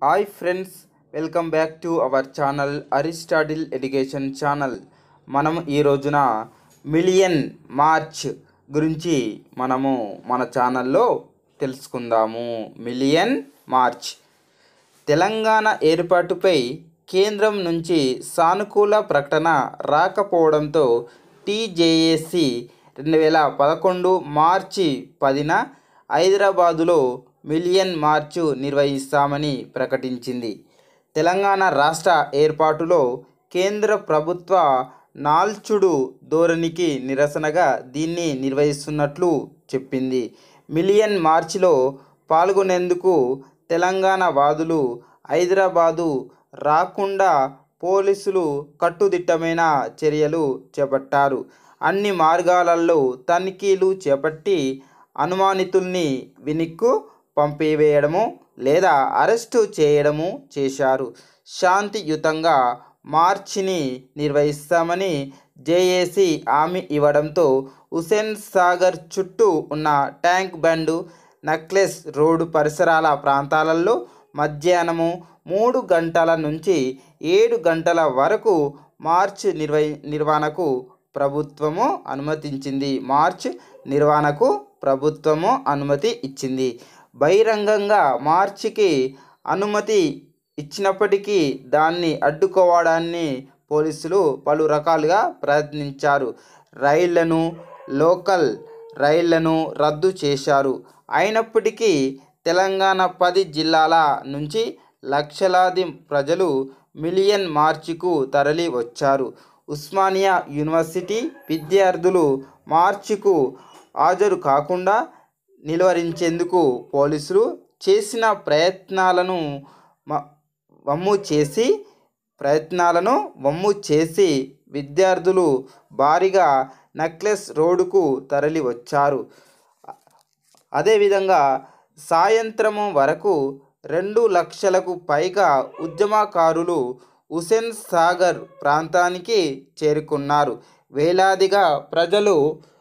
hi friends welcome back to our channel Aristotle education channel మనం ఈ రోజున million March గురించి మనము మన ఛానల్లో తెలుసుకుందాము మిలియన్ మార్చ్ తెలంగాణ ఏర్పాటుపై కేంద్రం నుంచి సానుకూల ప్రకటన రాకపోవడంతో టీజేఏసీ రెండు వేల పదకొండు మార్చి పదిన హైదరాబాదులో మిలియన్ మార్చు నిర్వహిస్తామని ప్రకటించింది తెలంగాణ రాష్ట్ర ఏర్పాటులో కేంద్ర ప్రభుత్వ నాల్చుడు ధోరణికి నిరసనగా దీన్ని నిర్వహిస్తున్నట్లు చెప్పింది మిలియన్ మార్చిలో పాల్గొనేందుకు తెలంగాణ వాదులు హైదరాబాదు రాకుండా పోలీసులు కట్టుదిట్టమైన చర్యలు చేపట్టారు అన్ని మార్గాలలో తనిఖీలు చేపట్టి అనుమానితుల్ని వెనక్కు పంపివేయడము లేదా అరెస్టు చేయడము చేశారు శాంతియుతంగా మార్చిని నిర్వహిస్తామని జేఏసీ హామీ ఇవ్వడంతో హుసేన్ సాగర్ చుట్టూ ఉన్న ట్యాంక్ బండ్ నక్లెస్ రోడ్డు పరిసరాల ప్రాంతాలలో మధ్యాహ్నము మూడు గంటల నుంచి ఏడు గంటల వరకు మార్చ్ నిర్వహి నిర్వహణకు ప్రభుత్వము అనుమతించింది మార్చ్ నిర్వహణకు ప్రభుత్వము అనుమతి ఇచ్చింది బహిరంగంగా మార్చికి అనుమతి ఇచ్చినప్పటికీ దాన్ని అడ్డుకోవడాన్ని పోలీసులు పలు రకాలుగా ప్రయత్నించారు రైళ్లను లోకల్ రైళ్లను రద్దు చేశారు అయినప్పటికీ తెలంగాణ పది జిల్లాల నుంచి లక్షలాది ప్రజలు మిలియన్ మార్చికు తరలి వచ్చారు ఉస్మానియా యూనివర్సిటీ విద్యార్థులు మార్చికు హాజరు కాకుండా నిలువరించేందుకు పోలీసులు చేసిన ప్రయత్నాలను మ- వమ్ము చేసి ప్రయత్నాలను వమ్ము చేసి విద్యార్థులు భారీగా నక్లెస్ రోడ్డుకు తరలి వచ్చారు అదేవిధంగా సాయంత్రము వరకు రెండు లక్షలకు పైగా ఉద్యమకారులు హుసేన్ సాగర్ ప్రాంతానికి చేరుకున్నారు వేలాదిగా ప్రజలు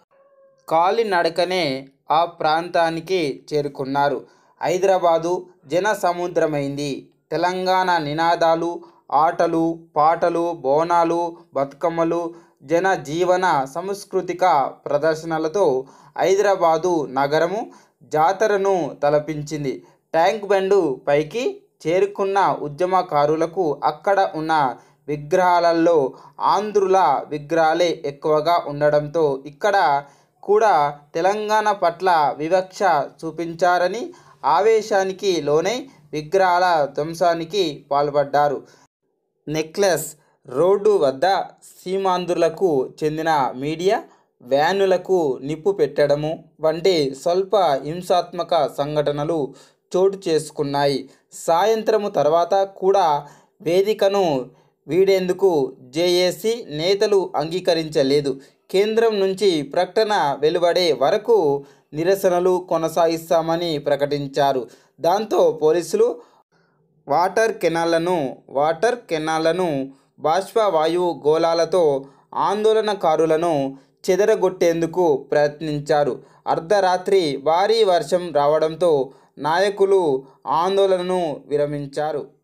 కాలినడకనే ఆ ప్రాంతానికి చేరుకున్నారు హైదరాబాదు జన సముద్రమైంది తెలంగాణ నినాదాలు ఆటలు పాటలు బోనాలు బతుకమ్మలు జన జీవన సాంస్కృతిక ప్రదర్శనలతో హైదరాబాదు నగరము జాతరను తలపించింది ట్యాంక్ బండు పైకి చేరుకున్న ఉద్యమకారులకు అక్కడ ఉన్న విగ్రహాలలో ఆంధ్రుల విగ్రహాలే ఎక్కువగా ఉండడంతో ఇక్కడ కూడా తెలంగాణ పట్ల వివక్ష చూపించారని ఆవేశానికి లోనై విగ్రహాల ధ్వంసానికి పాల్పడ్డారు నెక్లెస్ రోడ్డు వద్ద సీమాంధ్రులకు చెందిన మీడియా వ్యానులకు నిప్పు పెట్టడము వంటి స్వల్ప హింసాత్మక సంఘటనలు చోటు చేసుకున్నాయి సాయంత్రము తర్వాత కూడా వేదికను వీడేందుకు జేఏసీ నేతలు అంగీకరించలేదు కేంద్రం నుంచి ప్రకటన వెలువడే వరకు నిరసనలు కొనసాగిస్తామని ప్రకటించారు దాంతో పోలీసులు వాటర్ కెనాళ్లను వాటర్ కెనాళ్లను బాష్పవాయువు గోళాలతో ఆందోళనకారులను చెదరగొట్టేందుకు ప్రయత్నించారు అర్ధరాత్రి భారీ వర్షం రావడంతో నాయకులు ఆందోళనను విరమించారు